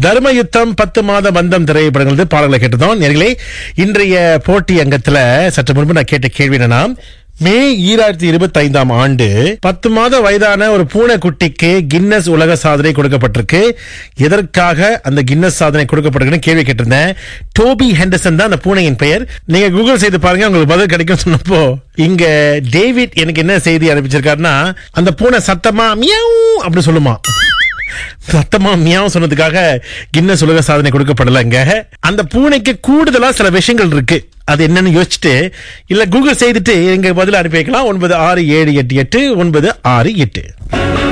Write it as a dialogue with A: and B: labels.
A: தர்ம யுத்தம் பத்து மாத பந்தம் திரைப்படங்கள் பாடல்களை கேட்டதும் நேர்களே இன்றைய போட்டி அங்கத்துல சற்று முன்பு நான் கேட்ட கேள்வி என்னன்னா மே ஈராயிரத்தி இருபத்தி ஐந்தாம் ஆண்டு பத்து மாத வயதான ஒரு பூனைக்குட்டிக்கு கின்னஸ் உலக சாதனை கொடுக்கப்பட்டிருக்கு எதற்காக அந்த கின்னஸ் சாதனை கொடுக்கப்பட்டிருக்குன்னு கேள்வி கேட்டிருந்தேன் டோபி ஹெண்டர்சன் தான் அந்த பூனையின் பெயர் நீங்க கூகுள் செய்து பாருங்க உங்களுக்கு பதில் கிடைக்கும் சொன்னப்போ இங்க டேவிட் எனக்கு என்ன செய்தி அனுப்பிச்சிருக்காருன்னா அந்த பூனை சத்தமா மியாவ் அப்படி சொல்லுமா சத்தமா மியாவும் சொன்னதுக்காக கின்னஸ் உலக சாதனை கொடுக்கப்படலைங்க அந்த பூனைக்கு கூடுதலா சில விஷயங்கள் இருக்கு அது என்னன்னு யோசிச்சுட்டு இல்ல கூகுள் செய்துட்டு எங்க பதில் அனுப்பி வைக்கலாம் ஒன்பது ஆறு ஏழு எட்டு எட்டு ஒன்பது ஆறு எட்டு